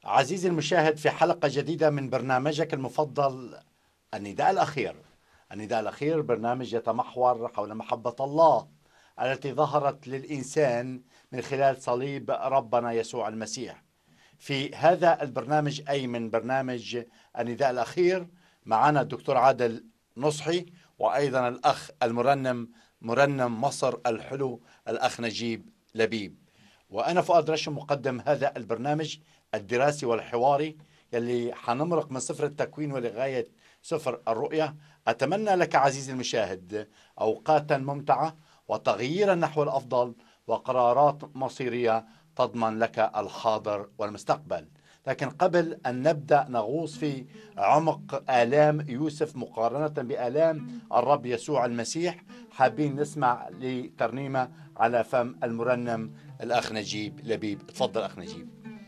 عزيزي المشاهد في حلقة جديدة من برنامجك المفضل النداء الأخير النداء الأخير برنامج يتمحور حول محبة الله التي ظهرت للإنسان من خلال صليب ربنا يسوع المسيح في هذا البرنامج أي من برنامج النداء الأخير معنا الدكتور عادل نصحي وأيضا الأخ المرنم مرنم مصر الحلو الأخ نجيب لبيب وأنا فؤاد رشم مقدم هذا البرنامج الدراسي والحواري يلي حنمرق من صفر التكوين ولغاية صفر الرؤية أتمنى لك عزيزي المشاهد أوقاتا ممتعة وتغييرا نحو الأفضل وقرارات مصيرية تضمن لك الحاضر والمستقبل لكن قبل أن نبدأ نغوص في عمق آلام يوسف مقارنة بآلام الرب يسوع المسيح حابين نسمع لترنيمة على فم المرنم الأخ نجيب لبيب تفضل أخ نجيب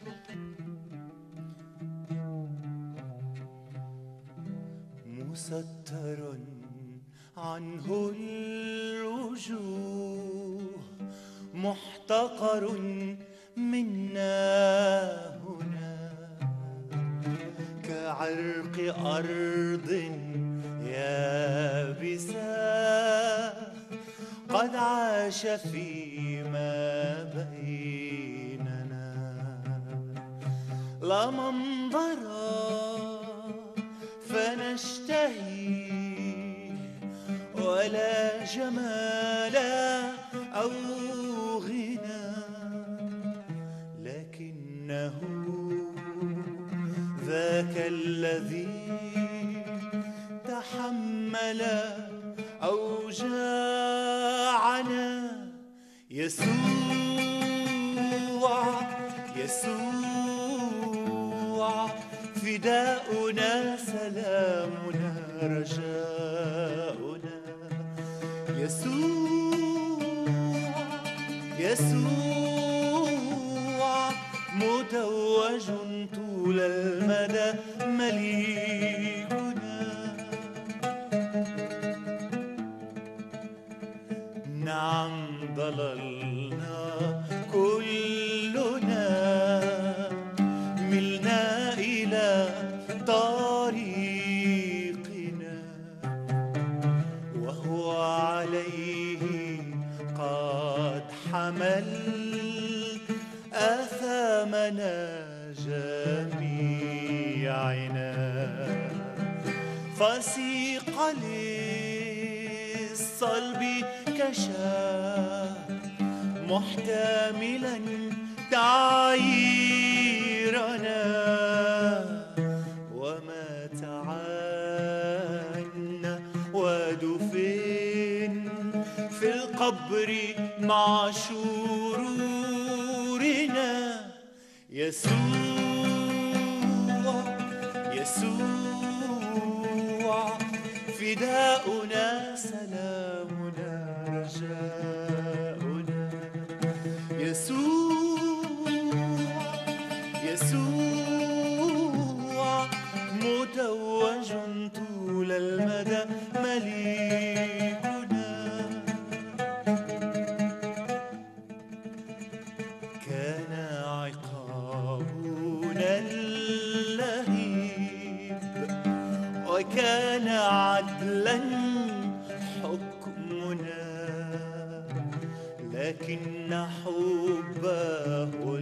مستر عنه الوجوه محتقر منا هنا كعرق أرض يابسة قد عاش فيما بيننا لا منظر فنشتهي ولا جمال أو غنى لكنه ذاك الذي تحمل أوجاعنا يسوع يسوع فداؤنا سلامنا رجاؤنا يسوع يسوع متوج طول المدى مليكنا نعم ضللنا كلنا ملنا إلى طريقنا وهو عليه قد حمل آثامنا جميعنا فسيق للصلب كشاف محتملا تعيرنا ومات عنا ودفن في القبر مع شرورنا يسوع يسوع فداؤنا سلامنا رجاؤنا يسوع يسوع متوج طول المدى مليكنا كان عقابنا اللهيب وكان عدلا حكمنا لكن حبه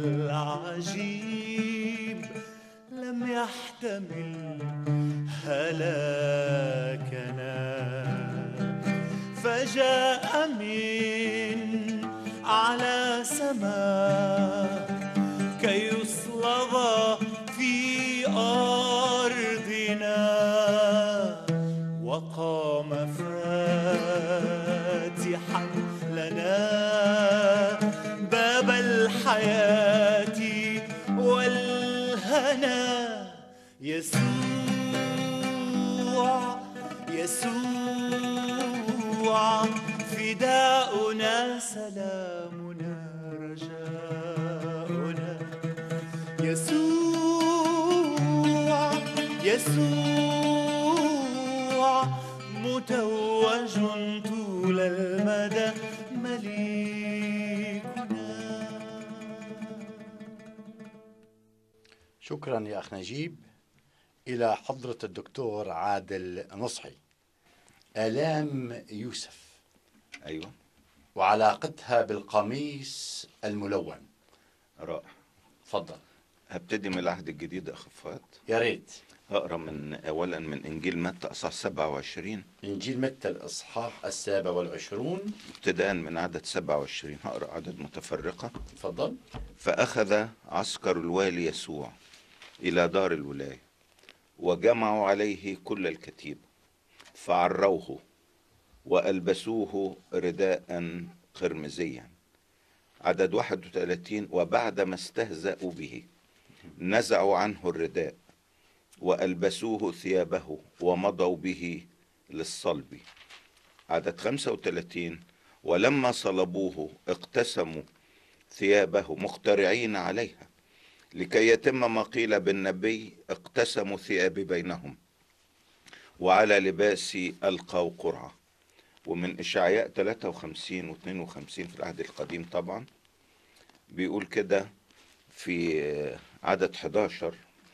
العجيب لم يحتمل هلاكنا فجاء من على سماء كي يصلب في أرضنا وقام فاتحا لنا باب الحياة والهنا يسوع يسوع فداؤنا سلامنا رجاؤنا يسوع يسوع متوج طول المدى مليكنا شكرا يا أخ نجيب إلى حضرة الدكتور عادل نصحي آلام يوسف ايوه وعلاقتها بالقميص الملون رائع تفضل هبتدي من العهد الجديد يا اخ فؤاد يا ريت هقرا من اولا من انجيل متى اصحاح 27 إنجيل متى الإصحاح السابع والعشرون ابتداء من عدد 27 هقرا عدد متفرقه تفضل فأخذ عسكر الوالي يسوع إلى دار الولاية وجمعوا عليه كل الكتيبة فعروه وألبسوه رداء قرمزيا عدد 31 وبعدما استهزأوا به نزعوا عنه الرداء وألبسوه ثيابه ومضوا به للصلب عدد 35 ولما صلبوه اقتسموا ثيابه مخترعين عليها لكي يتم ما قيل بالنبي اقتسموا ثيابي بينهم وعلى لباسي ألقوا قرعة ومن إشعياء 53 و 52 في العهد القديم طبعا بيقول كده في عدد 11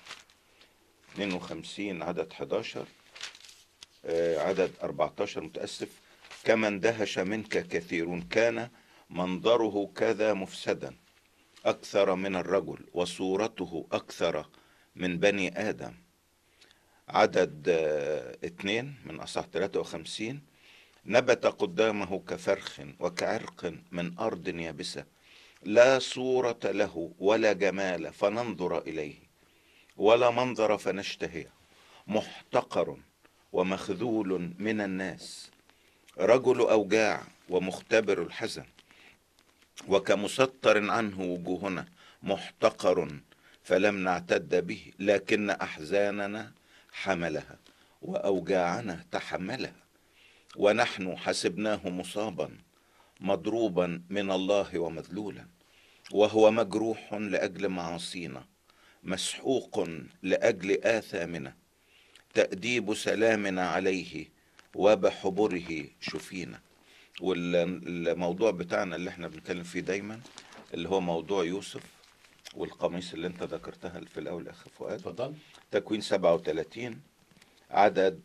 52 عدد 11 آه، عدد 14 متأسف كما اندهش منك كثيرون كان منظره كذا مفسدا أكثر من الرجل وصورته أكثر من بني آدم عدد آه، اتنين من أصح 53 نبت قدامه كفرخ وكعرق من أرض يابسة لا صورة له ولا جمال فننظر إليه ولا منظر فنشتهيه محتقر ومخذول من الناس رجل أوجاع ومختبر الحزن وكمسطر عنه وجوهنا محتقر فلم نعتد به لكن أحزاننا حملها وأوجاعنا تحملها ونحن حسبناه مصابا مضروبا من الله ومذلولا وهو مجروح لأجل معاصينا مسحوق لأجل آثامنا تأديب سلامنا عليه وبحبره شفينا والموضوع بتاعنا اللي احنا بنتكلم فيه دايما اللي هو موضوع يوسف والقميص اللي انت ذكرتها في الاول اخ فؤاد تفضل تكوين 37 عدد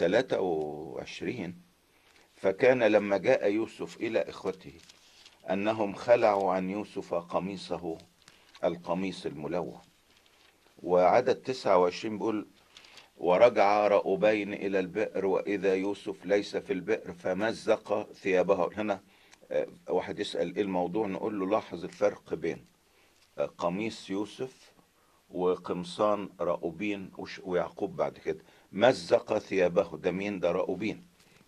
23 فكان لما جاء يوسف إلى إخوته أنهم خلعوا عن يوسف قميصه القميص الملون وعدد 29 بيقول ورجع رأوبين إلى البئر وإذا يوسف ليس في البئر فمزق ثيابه هنا آه، واحد يسأل إيه الموضوع نقول له لاحظ الفرق بين آه، قميص يوسف وقمصان رأوبين وش- ويعقوب بعد كده مزق ثيابه ده مين ده رأوبين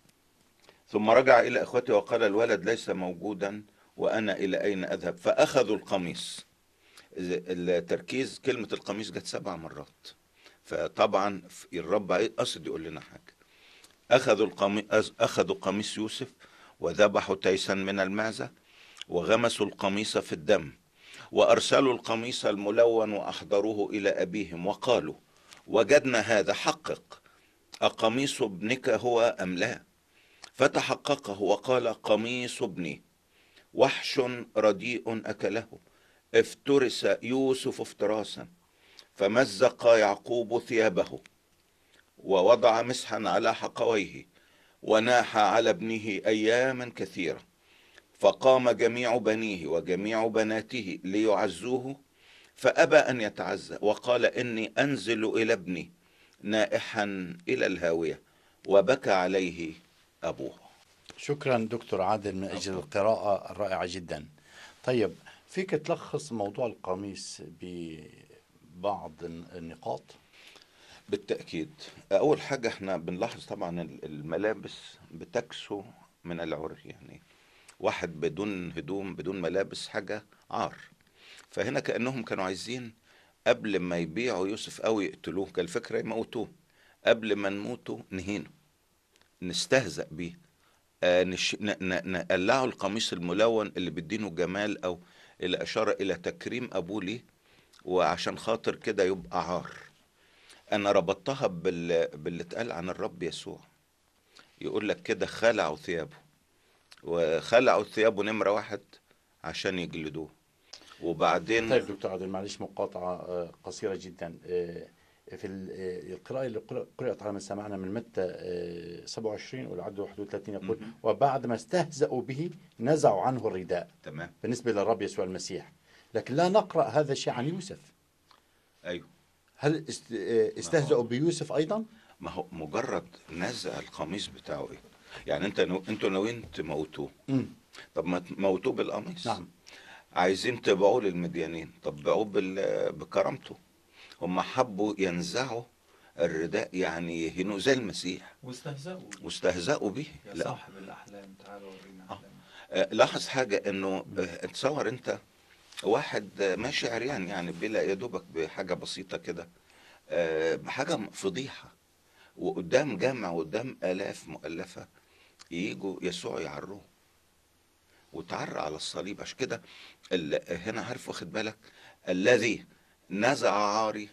ثم رجع إلى إخوته وقال الولد ليس موجودا وأنا إلى أين أذهب فأخذوا القميص التركيز كلمة القميص جت سبع مرات فطبعا الرب قصد يقول لنا حاجة أخذوا القميص أخذوا قميص يوسف وذبحوا تيسا من المعزة وغمسوا القميص في الدم وأرسلوا القميص الملون وأحضروه إلى أبيهم وقالوا وجدنا هذا حقق أقميص ابنك هو أم لا فتحققه وقال قميص ابني وحش رديء أكله افترس يوسف افتراسا فمزق يعقوب ثيابه ووضع مسحا على حقويه وناح على ابنه أياما كثيرة فقام جميع بنيه وجميع بناته ليعزوه فأبى أن يتعزى وقال إني أنزل إلى ابني نائحا إلى الهاوية وبكى عليه أبوه شكرا دكتور عادل من أجل القراءة الرائعة جدا طيب فيك تلخص موضوع القميص ببعض النقاط بالتأكيد أول حاجة احنا بنلاحظ طبعا الملابس بتكسو من العري يعني واحد بدون هدوم بدون ملابس حاجة عار فهنا كأنهم كانوا عايزين قبل ما يبيعوا يوسف أو يقتلوه كان الفكرة يموتوه قبل ما نموته نهينه نستهزأ بيه آه نش... ن... ن... نقلعوا القميص الملون اللي بيدينه جمال أو اللي أشار إلى تكريم أبوه ليه وعشان خاطر كده يبقى عار أنا ربطتها بال... باللي اتقال عن الرب يسوع يقول لك كده خلعوا ثيابه وخلعوا ثيابه نمرة واحد عشان يجلدوه وبعدين طيب دكتور عادل معلش مقاطعة آه، قصيرة جدا آه، في ال- آه، القراءة اللي قر- قرأت على ما سمعنا من متى آه، 27 والعدد 31 يقول مهم. وبعد ما استهزأوا به نزعوا عنه الرداء تمام بالنسبة للرب يسوع المسيح لكن لا نقرأ هذا الشيء عن يوسف ايوه هل است- آه، استهزأوا بيوسف أيضا؟ ما هو مجرد نزع القميص بتاعه ايه يعني انت نو... انتوا ناويين تموتوه مم. طب ما تموتوه بالقميص نعم عايزين تبيعوه للمديانين طب بيعوه بال... بكرامته هم حبوا ينزعوا الرداء يعني يهينوه زي المسيح واستهزأوا واستهزأوا به يا لا صاحب الأحلام تعال ورينا آه. أحلامك آه، لاحظ حاجة انه آه، تصور انت واحد آه، ماشي عريان يعني بلا يا دوبك بحاجة بسيطة كده آه، بحاجة م- فضيحة وقدام جامع وقدام آلاف مؤلفة يجوا يسوع يعروه وتعرى على الصليب عشان كده ال- هنا عارف واخد بالك الذي نزع عاري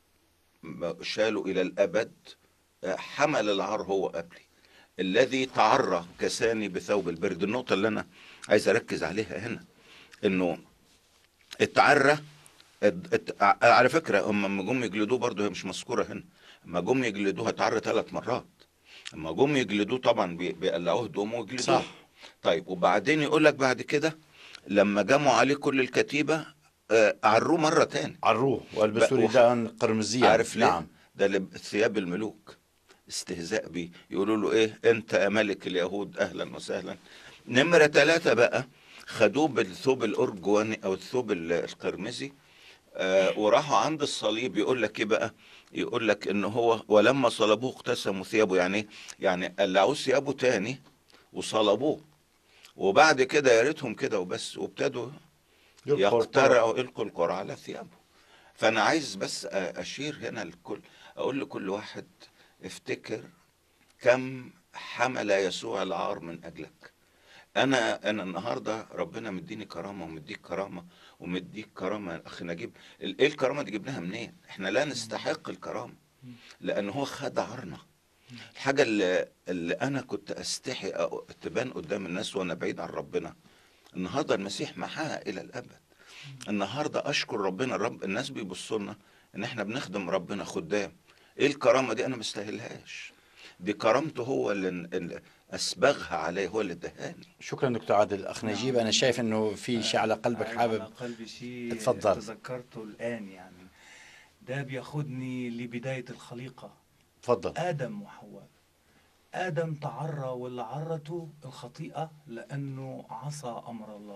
م- شاله إلى الأبد آه، حمل العار هو قبلي الذي تعرى كساني بثوب البرد النقطة اللي أنا عايز أركز عليها هنا إنه اتعرى ات- ات- ع- على فكرة هم لما جم يجلدوه برضه هي مش مذكورة هنا لما جم يجلدوه اتعرى ثلاث مرات لما جم يجلدوه طبعا بي- بيقلعوه هدومه ويجلدوه صح. طيب وبعدين يقول لك بعد كده لما جمعوا عليه كل الكتيبة آه، عروه مرة تاني عروه والبسوا بقى- رداء قرمزيا عارف ليه؟ نعم ده لب- ثياب الملوك استهزاء بيه يقولوا له ايه انت يا ملك اليهود اهلا وسهلا نمرة ثلاثة بقى خدوه بالثوب الأرجواني أو الثوب ال- القرمزي آه وراحوا عند الصليب يقول لك ايه بقى يقول لك ان هو ولما صلبوه اقتسموا ثيابه يعني إيه؟ يعني قلعوه ثيابه تاني وصلبوه وبعد كده يا ريتهم كده وبس وابتدوا يلقوا القرى. يقترعوا يلقوا القرى على ثيابه فانا عايز بس أ- اشير هنا لكل اقول لكل واحد افتكر كم حمل يسوع العار من اجلك انا انا النهارده ربنا مديني كرامه ومديك كرامه ومديك كرامه يا اخي نجيب ال- ايه الكرامه دي جبناها منين احنا لا نستحق الكرامه لان هو خد عارنا الحاجه اللي, اللي انا كنت استحي أ- تبان قدام الناس وانا بعيد عن ربنا النهارده المسيح محاها الى الابد النهارده اشكر ربنا الرب الناس بيبصوا لنا ان احنا بنخدم ربنا خدام ايه الكرامه دي انا مستاهلهاش دي كرامته هو اللي اللي اسبغها عليه هو اللي ادهاني شكرا دكتور عادل اخ نجيب انا شايف انه في شيء على قلبك على حابب قلبي شيء اتفضل. تذكرته الآن يعني ده بياخدني لبداية الخليقة تفضل آدم وحواء آدم تعرى واللي عرته الخطيئة لأنه عصى أمر الله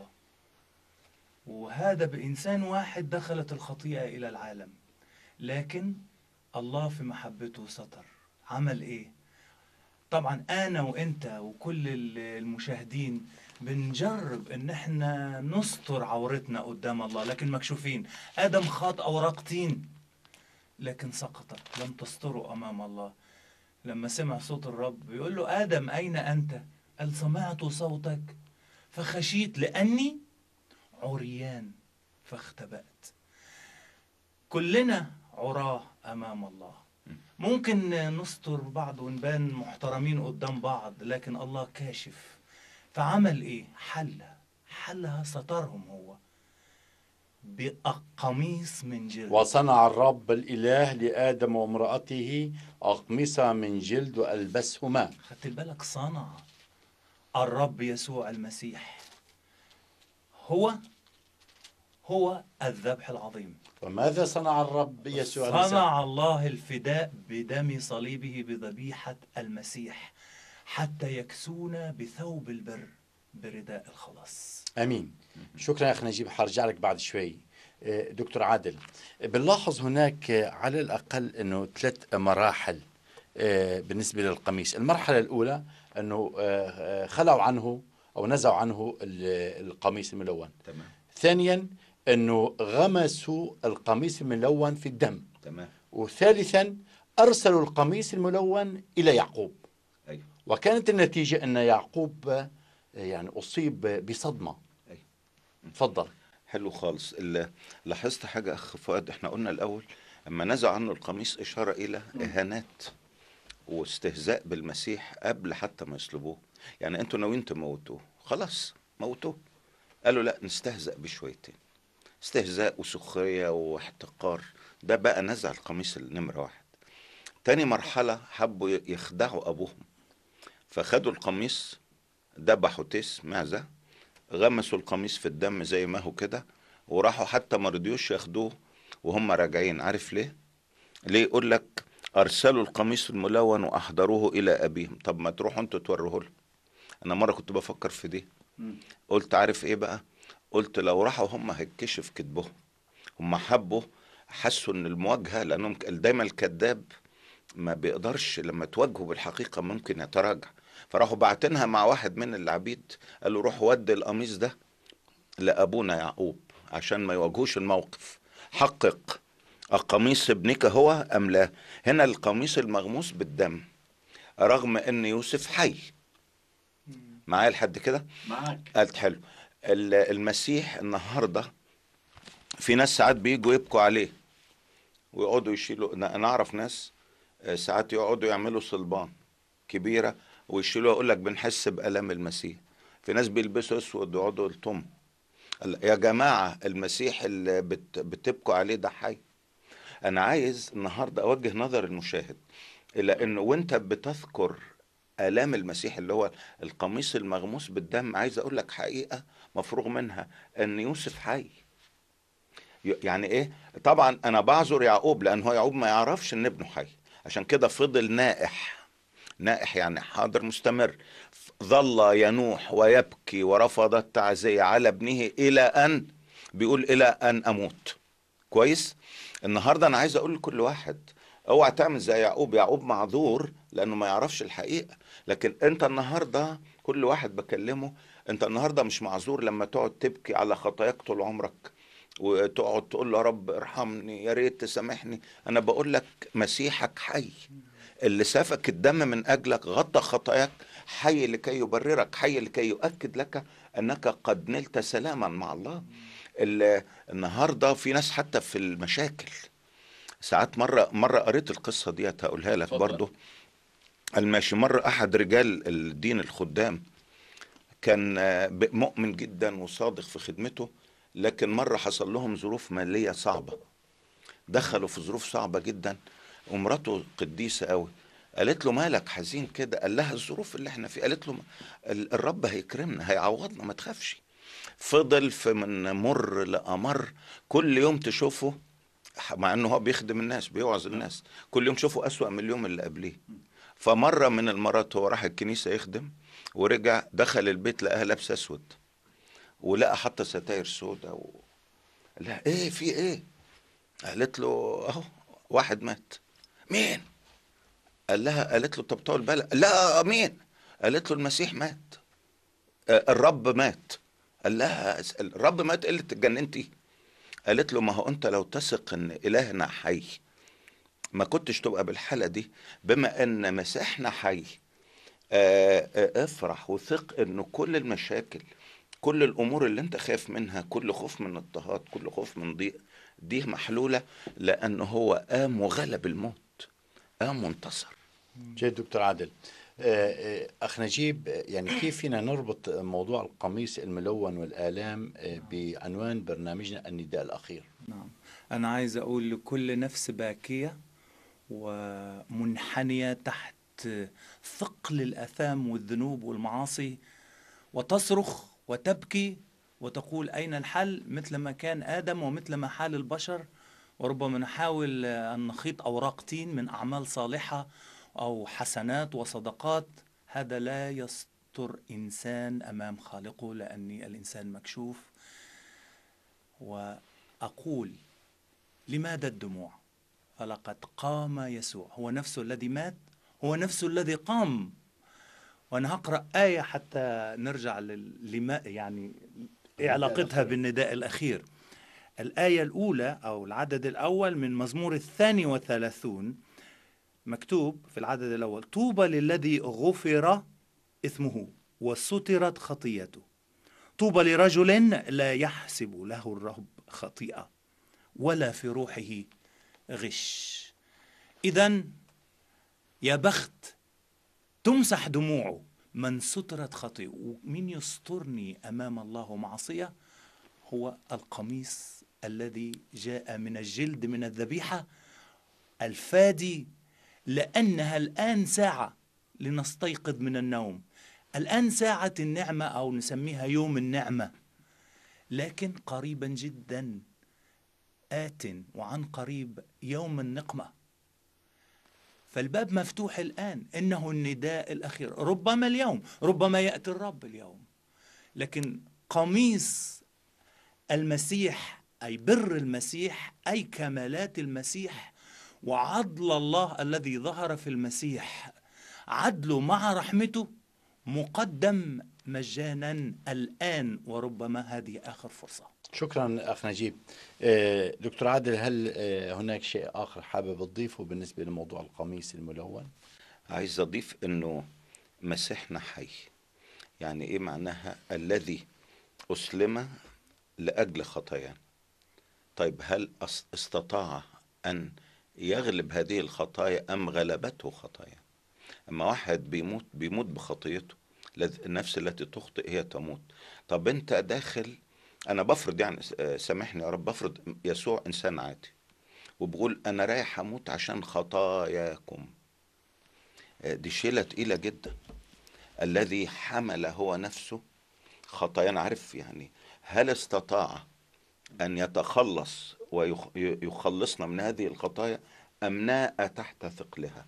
وهذا بإنسان واحد دخلت الخطيئة إلى العالم لكن الله في محبته ستر عمل إيه؟ طبعا أنا وإنت وكل ال- المشاهدين بنجرب إن إحنا نستر عورتنا قدام الله لكن مكشوفين آدم خاض أوراق طين لكن سقطت لم تستره أمام الله لما سمع صوت الرب بيقول له آدم أين أنت؟ قال سمعت صوتك فخشيت لأني عريان فاختبأت كلنا عراه أمام الله ممكن نستر بعض ونبان محترمين قدام بعض لكن الله كاشف فعمل ايه حلها حلها سترهم هو بقميص من جلد وصنع الرب الإله لآدم وامرأته أقمصة من جلد وألبسهما خدت بالك صنع الرب يسوع المسيح هو هو الذبح العظيم وماذا صنع الرب يسوع المسيح؟ صنع الله الفداء بدم صليبه بذبيحة المسيح حتى يكسونا بثوب البر برداء الخلاص امين شكرا يا اخ نجيب حرجع لك بعد شوي آه، دكتور عادل بنلاحظ هناك آه، على الاقل انه ثلاث مراحل آه، بالنسبه للقميص المرحله الاولى انه آه، آه، خلعوا عنه او نزعوا عنه ال- القميص الملون تمام ثانيا انه غمسوا القميص الملون في الدم تمام وثالثا ارسلوا القميص الملون الى يعقوب ايوه وكانت النتيجه ان يعقوب آه، يعني اصيب بصدمه أيوة. تفضل حلو خالص ال- لاحظت حاجة أخ فؤاد احنا قلنا الأول أما نزع عنه القميص إشارة إلى إهانات واستهزاء بالمسيح قبل حتى ما يصلبوه يعني أنتوا ناويين تموتوه خلاص موتوه قالوا لا نستهزأ بيه شويتين استهزاء وسخرية واحتقار ده بقى نزع القميص النمرة واحد تاني مرحلة حبوا يخدعوا أبوهم فخدوا القميص ذبحوا تيس معزة غمسوا القميص في الدم زي ما هو كده وراحوا حتى ما رضيوش ياخدوه وهم راجعين عارف ليه؟ ليه يقول لك أرسلوا القميص الملون وأحضروه إلى أبيهم طب ما تروحوا أنتوا توروه له أنا مرة كنت بفكر في دي قلت عارف إيه بقى؟ قلت لو راحوا هم هيتكشف كذبهم هم حبوا حسوا ان المواجهه لانهم ك- دايما الكذاب ما بيقدرش لما تواجهه بالحقيقه ممكن يتراجع فراحوا باعتينها مع واحد من العبيد قال له روح ودي القميص ده لابونا يعقوب عشان ما يواجهوش الموقف حقق القميص ابنك هو ام لا هنا القميص المغموس بالدم رغم ان يوسف حي معايا لحد كده معك قالت حلو ال- المسيح النهارده في ناس ساعات بيجوا يبكوا عليه ويقعدوا يشيلوا أنا أنا اعرف ناس آه، ساعات يقعدوا يعملوا صلبان كبيره ويشيلوها يقول لك بنحس بالام المسيح في ناس بيلبسوا اسود ويقعدوا يلطموا قال يا جماعه المسيح اللي بت بتبكوا عليه ده حي انا عايز النهارده اوجه نظر المشاهد الى انه وانت بتذكر الام المسيح اللي هو القميص المغموس بالدم عايز اقول لك حقيقه مفروغ منها ان يوسف حي ي- يعني ايه طبعا انا بعذر يعقوب لان هو يعقوب ما يعرفش ان ابنه حي عشان كده فضل نائح نائح يعني حاضر مستمر ف- ظل ينوح ويبكي ورفض التعزية على ابنه إلى أن بيقول إلى أن أموت كويس النهاردة أنا عايز أقول لكل واحد اوعى تعمل زي يعقوب يعقوب معذور لأنه ما يعرفش الحقيقة لكن أنت النهاردة كل واحد بكلمه أنت النهاردة مش معذور لما تقعد تبكي على خطاياك طول عمرك وتقعد تقول له يا رب ارحمني يا ريت تسامحني انا بقول لك مسيحك حي اللي سفك الدم من اجلك غطى خطاياك حي لكي يبررك حي لكي يؤكد لك انك قد نلت سلاما مع الله ال- النهارده في ناس حتى في المشاكل ساعات مره مره قريت القصه دي هقولها لك اتفضل. برضو الماشي مره احد رجال الدين الخدام كان آه، ب- مؤمن جدا وصادق في خدمته لكن مرة حصل لهم ظروف مالية صعبة دخلوا في ظروف صعبة جدا ومراته قديسة قوي قالت له مالك حزين كده قال لها الظروف اللي احنا فيها قالت له "ما- ال- الرب هيكرمنا هيعوضنا ما تخافش فضل في من مر لأمر كل يوم تشوفه مع انه هو بيخدم الناس بيوعظ الناس كل يوم تشوفه أسوأ من اليوم اللي قبليه فمرة من المرات هو راح الكنيسة يخدم ورجع دخل البيت لقاها لابسة اسود ولقى حاطه ستاير سودا و... لا ايه في ايه قالت له اهو واحد مات مين قال لها قالت له طب طول بالك لا مين قالت له المسيح مات آه، الرب مات قال لها الرب مات قلت اتجننتي قالت له ما هو انت لو تثق ان الهنا حي ما كنتش تبقى بالحالة دي بما ان مسيحنا حي آه، آه، افرح وثق انه كل المشاكل كل الامور اللي انت خايف منها كل خوف من اضطهاد كل خوف من ضيق دي محلولة لانه هو قام وغلب الموت قام وانتصر جيد دكتور عادل آه، آه، اخ نجيب آه، يعني كيف فينا نربط موضوع القميص الملون والالام آه، بعنوان برنامجنا النداء الاخير نعم أنا عايز أقول لكل نفس باكية ومنحنية تحت ثقل الأثام والذنوب والمعاصي وتصرخ وتبكي وتقول أين الحل مثل ما كان آدم ومثل ما حال البشر وربما نحاول أن نخيط أوراق تين من أعمال صالحة أو حسنات وصدقات هذا لا يستر إنسان أمام خالقه لأني الإنسان مكشوف وأقول لماذا الدموع فلقد قام يسوع هو نفسه الذي مات هو نفسه الذي قام وانا هقرا ايه حتى نرجع لل- لما يعني ايه علاقتها بالنداء الاخير الايه الاولى او العدد الاول من مزمور الثاني وثلاثون مكتوب في العدد الاول طوبى للذي غفر اثمه وسترت خطيته طوبى لرجل لا يحسب له الرب خطيئه ولا في روحه غش اذا يا بخت تمسح دموعه من سترت خطيئه ومين يسترني امام الله معصيه هو القميص الذي جاء من الجلد من الذبيحة الفادي لأنها الآن ساعة لنستيقظ من النوم الآن ساعة النعمة أو نسميها يوم النعمة لكن قريبا جدا آت وعن قريب يوم النقمة فالباب مفتوح الآن إنه النداء الأخير ربما اليوم ربما يأتي الرب اليوم لكن قميص المسيح أي بر المسيح أي كمالات المسيح وعدل الله الذي ظهر في المسيح عدله مع رحمته مقدم مجانا الآن وربما هذه آخر فرصة شكرا اخ نجيب آه، دكتور عادل هل آه، هناك شيء اخر حابب تضيفه بالنسبه لموضوع القميص الملون عايز اضيف انه مسيحنا حي يعني ايه معناها الذي اسلم لاجل خطايانا طيب هل أس- استطاع ان يغلب هذه الخطايا ام غلبته خطايا اما واحد بيموت بيموت بخطيته لذ- النفس التي تخطئ هي تموت طب انت داخل انا بفرض يعني س- آه، سامحني يا رب بفرض يسوع انسان عادي وبقول انا رايح اموت عشان خطاياكم آه، دي شيلة تقيلة جدا الذي حمل هو نفسه خطايانا عارف يعني هل استطاع أن يتخلص ويخلصنا من هذه الخطايا أم ناء تحت ثقلها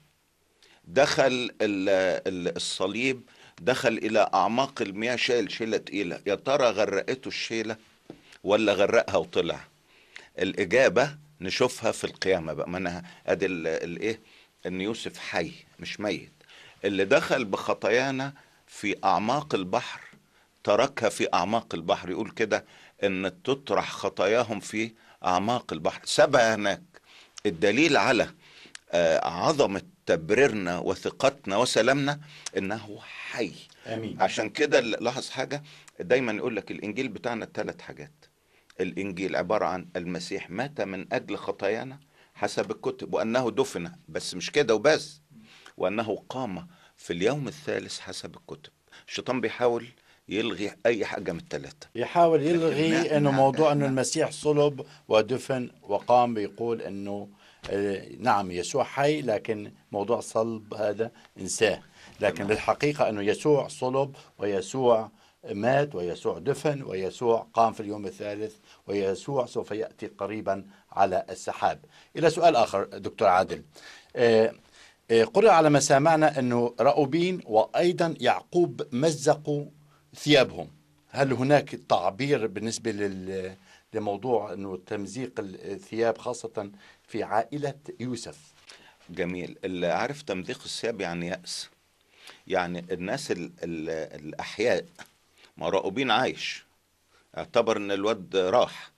دخل ال- ال- الصليب دخل إلى أعماق المياه شايل شيلة تقيلة يا ترى غرقته الشيلة ولا غرقها وطلع الإجابة نشوفها في القيامة بقى ما أنا أدي ال- الإيه إن يوسف حي مش ميت اللي دخل بخطايانا في أعماق البحر تركها في أعماق البحر يقول كده إن تطرح خطاياهم في أعماق البحر سبق هناك الدليل على آه، عظمة تبريرنا وثقتنا وسلامنا إنه حي امين عشان كده لاحظ حاجة دايما يقول لك الإنجيل بتاعنا ثلاث حاجات الإنجيل عبارة عن المسيح مات من أجل خطايانا حسب الكتب وأنه دفن بس مش كده وبس وأنه قام في اليوم الثالث حسب الكتب الشيطان بيحاول يلغي أي حاجة من الثلاثة يحاول لكن يلغي لا- انه لا- موضوع انه لا. المسيح صلب ودفن وقام بيقول انه آه، نعم يسوع حي لكن موضوع صلب هذا انساه لكن تمام. الحقيقة انه يسوع صلب ويسوع مات ويسوع دفن ويسوع قام في اليوم الثالث ويسوع سوف يأتي قريبا على السحاب إلى سؤال آخر دكتور عادل آه، آه، قرأ على ما سمعنا أنه رأوبين وأيضا يعقوب مزقوا ثيابهم هل هناك تعبير بالنسبة لل لموضوع انه تمزيق الثياب خاصة في عائلة يوسف جميل اللي عارف تمزيق الثياب يعني يأس يعني الناس ال ال الأحياء ما راؤوبين عايش اعتبر ان الواد راح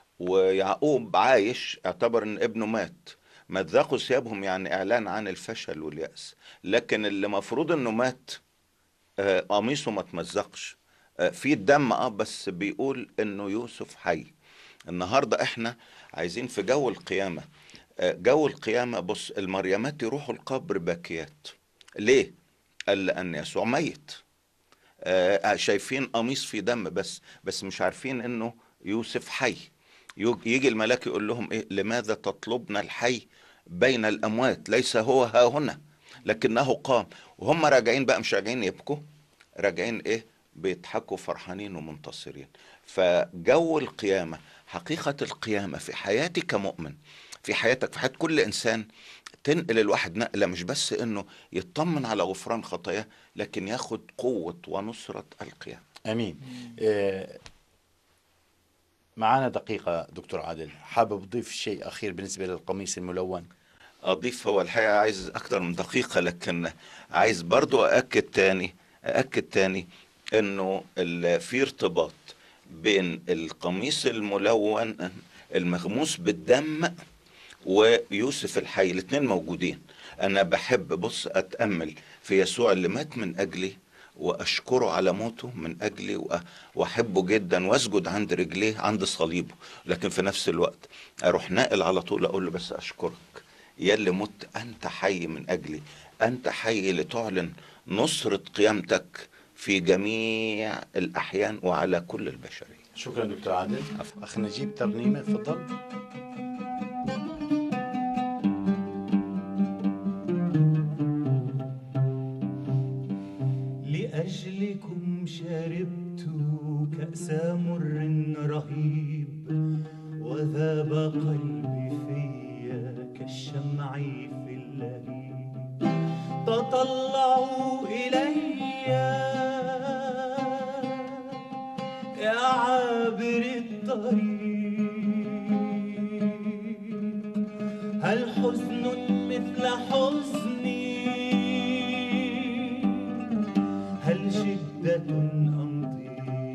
ويعقوب عايش اعتبر ان ابنه مات مزقوا ثيابهم يعني اعلان عن الفشل واليأس لكن اللي مفروض انه مات آه، قميصه ما تمزقش آه، في الدم اه بس بيقول انه يوسف حي النهارده احنا عايزين في جو القيامه آه، جو القيامه بص المريمات يروحوا القبر باكيات ليه؟ قال لان يسوع ميت آه، شايفين قميص في دم بس بس مش عارفين انه يوسف حي يج- يجي الملاك يقول لهم ايه لماذا تطلبن الحي بين الاموات ليس هو ها هنا لكنه قام وهم راجعين بقى مش راجعين يبكوا راجعين ايه بيضحكوا فرحانين ومنتصرين فجو القيامة حقيقة القيامة في حياتي كمؤمن في حياتك في حياة كل إنسان تنقل الواحد نقلة مش بس إنه يطمن على غفران خطاياه لكن ياخد قوة ونصرة القيامة امين آه، معنا دقيقة دكتور عادل حابب تضيف شيء أخير بالنسبة للقميص الملون أضيف هو الحقيقة عايز أكتر من دقيقة لكن عايز برضو أأكد تاني أأكد تاني إنه ال- في ارتباط بين القميص الملون المغموس بالدم ويوسف الحي الاثنين موجودين أنا بحب بص أتأمل في يسوع اللي مات من أجلي واشكره على موته من اجلي وأ- واحبه جدا واسجد عند رجليه عند صليبه لكن في نفس الوقت اروح ناقل على طول اقول له بس اشكرك يا اللي مت انت حي من اجلي انت حي لتعلن نصرة قيامتك في جميع الاحيان وعلى كل البشريه شكرا دكتور عادل أخ نجيب ترنيمة تفضل لأجلكم شربت كأس مر رهيب وذاب قلبي فيا كالشمع في اللهيب تطلعوا إلي يا عابر الطريق هل حزن مثل حزني هل شدة أم ضيق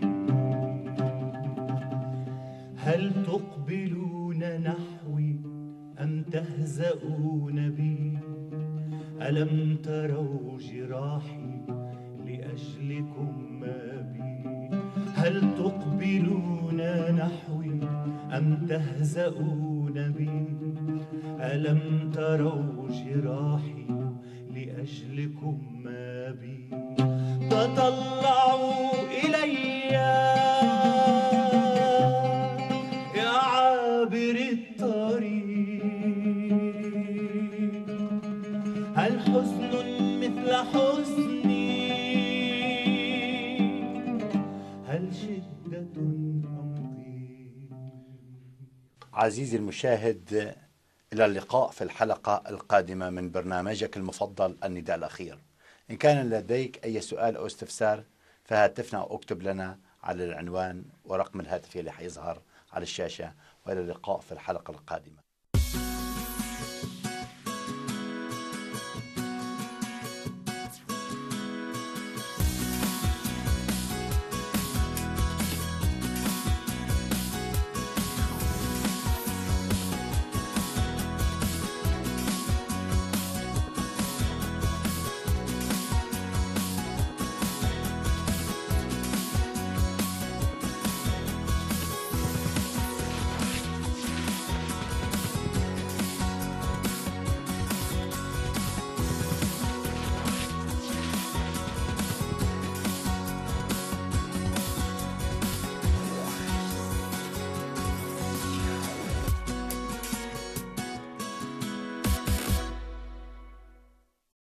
هل تقبلون نحوي أم تهزؤون بي ألم تروا جراحي لأجلكم ما بي هل تقبلون نحوي أم تهزؤون بي ألم تروا جراحي لأجلكم ما بي تطلعوا إلي يا عابر الطريق هل حزن مثل حزني هل شدة أم ضيق عزيزي المشاهد إلى اللقاء في الحلقة القادمة من برنامجك المفضل النداء الأخير إن كان لديك أي سؤال أو استفسار فهاتفنا أو اكتب لنا على العنوان ورقم الهاتف اللي حيظهر على الشاشة وإلى اللقاء في الحلقة القادمة